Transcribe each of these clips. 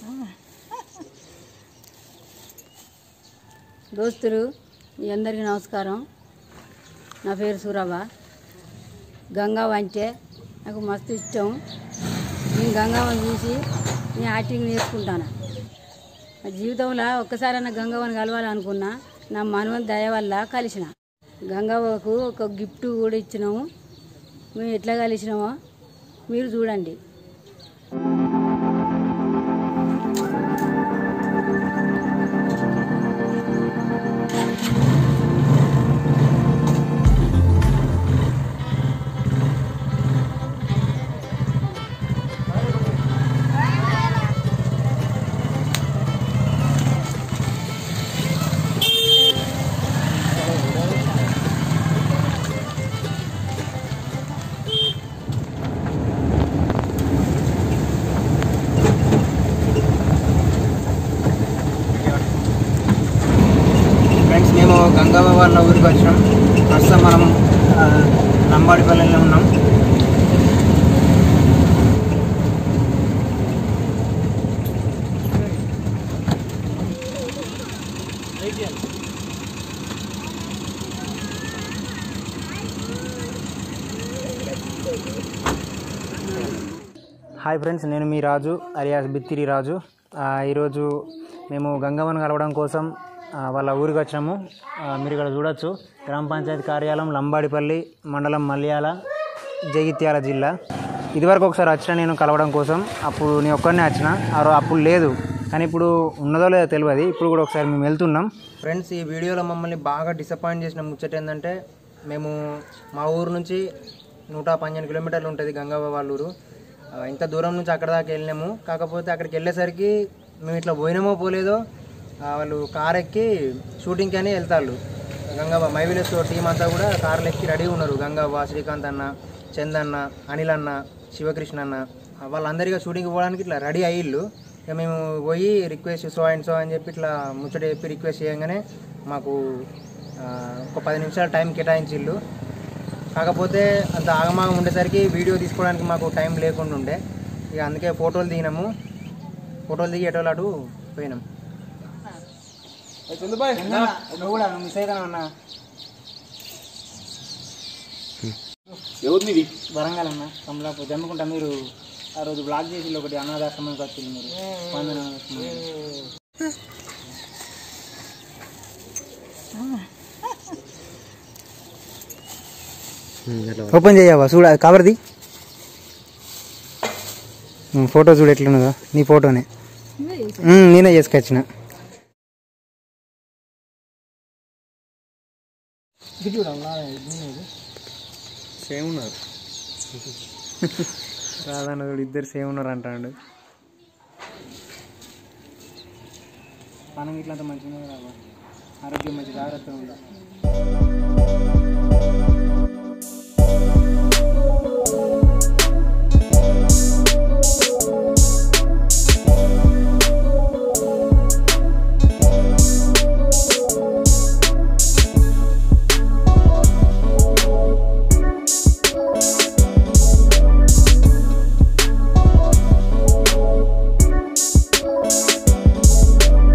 దోస్తులు మీ అందరికీ నమస్కారం నా పేరు సూరవ్వ గంగావ అంటే నాకు మస్తు ఇష్టం నేను గంగావని చూసి నేను యాక్టింగ్ నేర్చుకుంటాను నా జీవితంలో ఒక్కసారైనా గంగవ్వని కలవాలనుకున్నా నా మనవని దయ వల్ల కలిసిన గంగవ్వకు ఒక గిఫ్ట్ కూడా ఇచ్చినాము మేము ఎట్లా కలిసినామో మీరు చూడండి ఫ్రెండ్స్ మేము గంగవ్వ వాళ్ళ ఊరికి వచ్చినాం ప్రస్తుతం మనం ఆ, లంబాడిపల్లిలో ఉన్నాం హాయ్ ఫ్రెండ్స్ నేను మీ రాజు అరియాస్ బిత్తిరి రాజు ఆ, ఈరోజు మేము గంగమ్మను కలవడం కోసం ఆ, వాళ్ళ ఊరికి వచ్చినాము ఆ, మీరు ఇక్కడ చూడొచ్చు గ్రామ పంచాయతీ కార్యాలయం లంబాడిపల్లి మండలం మల్యాల జగిత్యాల జిల్లా ఇదివరకు ఒకసారి వచ్చిన నేను కలవడం కోసం అప్పుడు నేను ఒక్కరినే వచ్చిన ఆ రో- అప్పుడు లేదు కానీ ఇప్పుడు ఉన్నదో లేదో తెలియదు ఇప్పుడు కూడా ఒకసారి మేము వెళ్తున్నాం ఫ్రెండ్స్ ఈ వీడియోలో మమ్మల్ని బాగా డిసప్పాయింట్ చేసిన ముచ్చట ఏంటంటే మేము మా ఊరు నుంచి నూట పన్నెండు కిలోమీటర్లు ఉంటుంది గంగవ్వ వాళ్ళ ఊరు ఆ, ఇంత దూరం నుంచి అక్కడ దాకా వెళ్ళినాము కాకపోతే అక్కడికి వెళ్ళేసరికి మేము ఇట్లా పోయినామో పోలేదో ఆ, వాళ్ళు కార్ ఎక్కి షూటింగ్కి అని వెళ్తారు గంగవ్వ మై విలేజ్ టీం అంతా కూడా కార్లు ఎక్కి రెడీ ఉన్నారు గంగవ్వ శ్రీకాంత్ అన్న చంద్ అన్న అనిల్ అన్న శివకృష్ణ అన్న ఆ, వాళ్ళందరిగా షూటింగ్కి పోవడానికి ఇట్లా రెడీ అయ్యిళ్ళు ఇక మేము పోయి రిక్వెస్ట్ సో అండ్ సో అని చెప్పి ఇట్లా ముచ్చట చెప్పి రిక్వెస్ట్ చేయగానే మాకు ఆ, ఒక పది నిమిషాలు టైం కేటాయించిళ్ళు కాకపోతే అంత ఆగమాగం ఉండేసరికి వీడియో తీసుకోవడానికి మాకు టైం లేకుండా ఉండే ఇక అందుకే ఫోటోలు దిగినాము ఫోటోలు దిగి ఎటోలు అటు పోయినాం నువ్వు కూడా నువ్వు మిస్ అవుతాను అన్న ఎవరు మీది వరంగల్ అన్న కమలాపూర్ జమ్ముకుంటా మీరు ఆ రోజు బ్లాక్ చేసి ఒకటి అనాథాశ్రమానికి వచ్చింది మీరు స్పందన అనాథాశ్రమం. ఓపెన్ చేయవా చూడ కవర్ది ఫోటో చూడు ఎట్లున్నదో నీ ఫోటోనే ఉమ్, నేనే చేసుకొచ్చిన సేమ్ ఉన్నారు రాదన్న ఇద్దరు సేమ్ ఉన్నారు అంటాడు పనం ఇట్లా మంచిగా రావా ఆరోగ్యం మంచి జాగ్రత్తగా ఉందా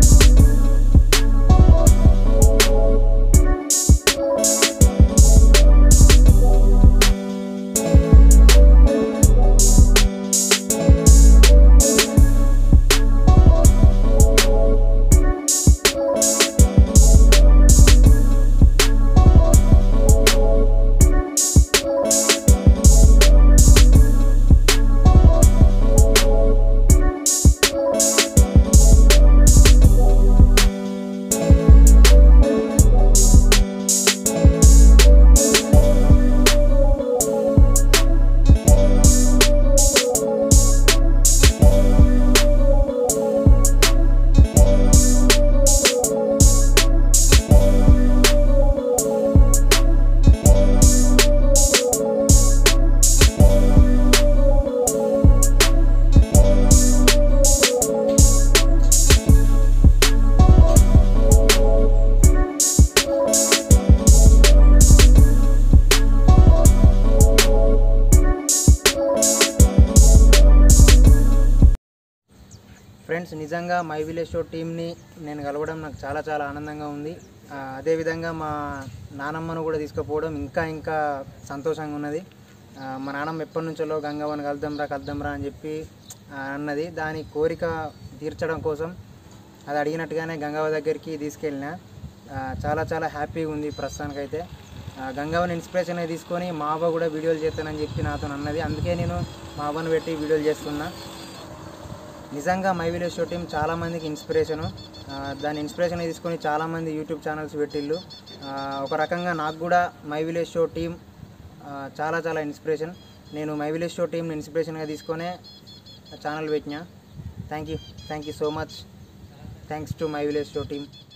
Thank ఫ్రెండ్స్ నిజంగా మై విలేజ్ షో టీంని నేను కలవడం నాకు చాలా చాలా ఆనందంగా ఉంది ఆ, అదేవిధంగా మా నానమ్మను కూడా తీసుకుపోవడం ఇంకా ఇంకా సంతోషంగా ఉన్నది ఆ, మా నాన్నమ్మ ఎప్పటి నుంచో గంగవ్వని కలుద్దాంరా కలుద్దాంరా అని చెప్పి ఆ, అన్నది దాని కోరిక తీర్చడం కోసం అది అడిగినట్టుగానే గంగవ్వ దగ్గరికి తీసుకెళ్ళిన ఆ, చాలా చాలా హ్యాపీగా ఉంది ప్రస్తుతానికైతే ఆ, గంగవ్వని ఇన్స్పిరేషన్ తీసుకొని మా అవ్వ కూడా వీడియోలు చేస్తానని చెప్పి నాతో అన్నది అందుకే నేను మా అవ్వను పెట్టి వీడియోలు చేస్తున్నా నిజంగా మై విలేజ్ షో టీం చాలామందికి ఇన్స్పిరేషను ఆ, దాని ఇన్స్పిరేషన్ తీసుకొని చాలామంది యూట్యూబ్ ఛానల్స్ పెట్టిళ్ళు ఆ, ఒక రకంగా నాకు కూడా మై విలేజ్ షో టీం ఆ, చాలా చాలా ఇన్స్పిరేషన్ నేను మై విలేజ్ షో టీంని ఇన్స్పిరేషన్గా తీసుకొనే ఛానల్ పెట్టిన thank you thank you so much thanks to my village show team